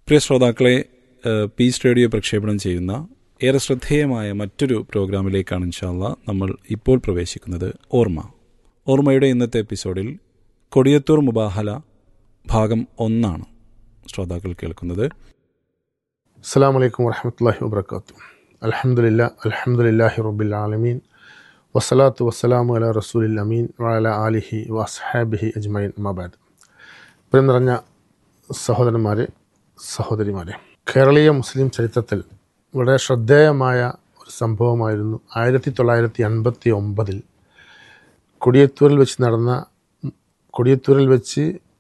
പ്രിയ ശ്രോതാക്കളെ ഏഹ്, piece radio പ്രക്ഷേപണം ചെയ്യുന്ന ഏറെ ശ്രദ്ധേയമായ മറ്റൊരു പ്രോഗ്രാമിലേക്കാണ് ഇൻഷാല്ല നമ്മൾ ഇപ്പോൾ പ്രവേശിക്കുന്നത് ഓർമ്മ ഓർമ്മയുടെ ഇന്നത്തെ എപ്പിസോഡിൽ കൊടിയത്തൂർ മുബാഹല ഭാഗം ഒന്നാണ് ശ്രോതാക്കൾ കേൾക്കുന്നത് അസ്സാം വലൈക്കും വർഹമത്തല്ലാഹി വാബർക്കാത്തു അലഹമുല്ല അലഹമുല്ലാഹി റബ്ബിൽ ആലമീൻ വസ്സലാത്തു വസ്സലാമു അല റസൂലിൽ അമീൻ വഅല ആലിഹി വസ്ഹാബിഹി അജ്മൈൻ മബാദ് പ്രിയം നിറഞ്ഞ സഹോദരന്മാരെ സഹോദരിമാരെ കേരളീയ മുസ്ലിം ചരിത്രത്തിൽ വളരെ ശ്രദ്ധേയമായ ഒരു സംഭവമായിരുന്നു ആയിരത്തി തൊള്ളായിരത്തി അൻപത്തി ഒമ്പതിൽ കൊടിയത്തൂരിൽ വെച്ച് നടന്ന കൊടിയത്തൂരിൽ വെച്ച്